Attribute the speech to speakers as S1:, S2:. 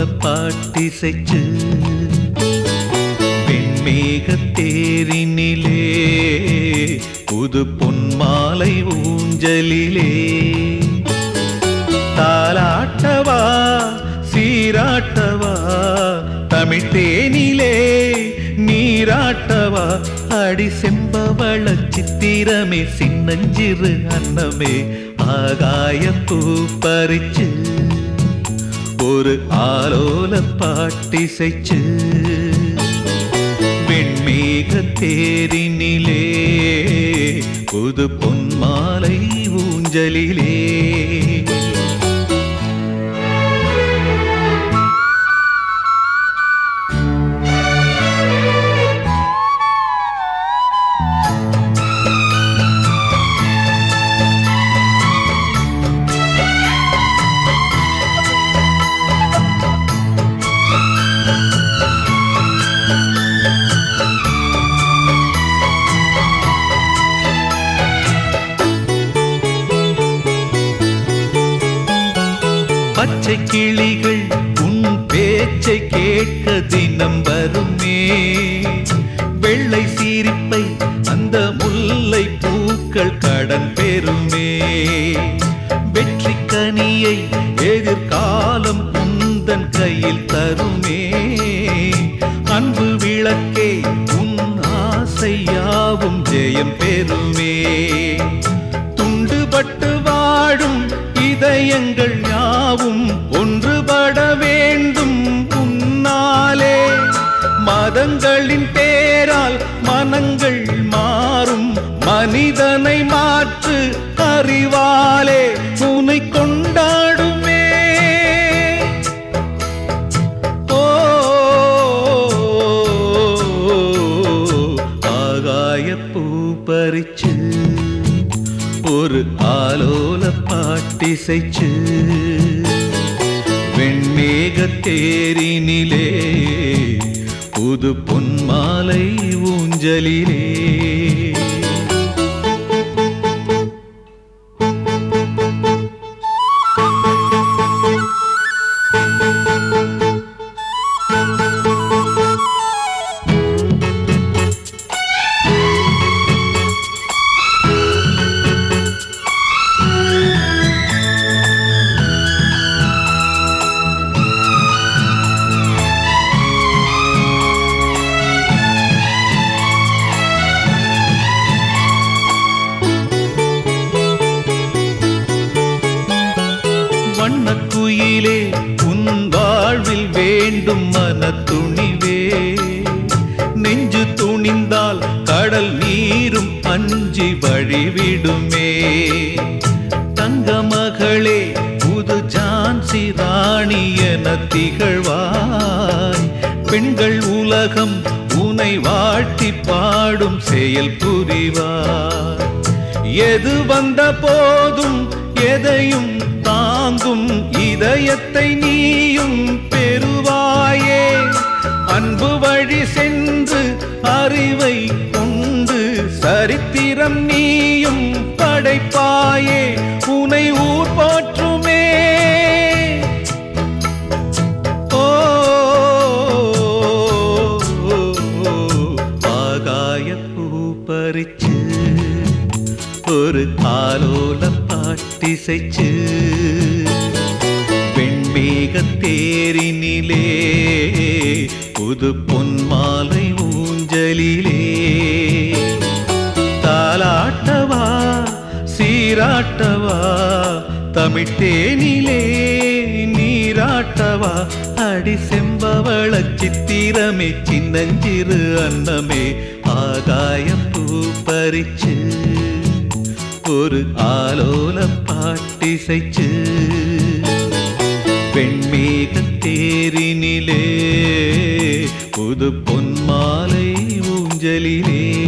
S1: பாட்டிசைச்சு வெண்மேக தேரினிலே புது பொன்மாலை ஊஞ்சலிலே தாலாட்டவா சீராட்டவா தமிழ் தேனிலே நீராட்டவா அடி செம்பவள சித்திரமே சின்னஞ்சிறு அன்னமே ஆகாய பூ பறிச்சு ஒரு ஆலோல பாட்டிசைச்சு வெண்மேக தேரினிலே புது பொன்மாலை ஊஞ்சலிலே பச்சை கிளிகள் உன் பேச்சை கேட்க தினம் வருமே வெள்ளை சீரிப்பை அந்த முல்லை பூக்கள் கடன் பெறுமே வெற்றி கனியை எதிர்காலம் உந்தன் கையில் தருமே அன்பு விளக்கே உன் ஆசையாவும் ஜெயம் பெறுமே துண்டுபட்டு வாழும் இதயங்கள் யாவும் ஒன்றுபட வேண்டும் உன்னாலே மதங்களின் பேரால் மனங்கள் மாறும் மனிதனை மாற்று அறிவாலே உனை கொண்டாடுமே ஓ ஆகாய பூ பறிச்சு ஒரு ஆலோல பாட்டிசைச்சு வெண்மேக தேரினிலே புது பொன்மாலை ஊஞ்சலிலே வண்ணக்குயிலே உன் வாழ்வில் வேண்டும் மன துணிவே நெஞ்சு துணிந்தால் கடல் நீரும் அஞ்சி வழிவிடுமே தங்க மகளே புது ஜான்சி ராணி என திகழ்வாய் பெண்கள் உலகம் உனை வாழ்த்தி பாடும் செயல் புரிவார் எது வந்த போதும் எதையும் தாங்கும் இதயத்தை நீயும் பெறுவாயே அன்பு வழி சென்று அறிவை கொண்டு சரித்திரம் நீயும் படைப்பாயே உனை ஊர் போற்றுமே ஓ ஆகாய பூ பறிச்சு ஒரு ஆலோல பாட்டிசைச்சு வெண்மேக தேரினிலே புது பொன்மாலை ஊஞ்சலிலே தாலாட்டவா சீராட்டவா தமிழ் தேனிலே நீராட்டவா அடி செம்பவள சித்திரமே சின்னஞ்சிறு அன்னமே ஆகாயம் பூ பறிச்சு ஒரு ஆலோல பாட்டிசைச்சு பெண்மேக தேரினிலே புது பொன்மாலை ஊஞ்சலிலே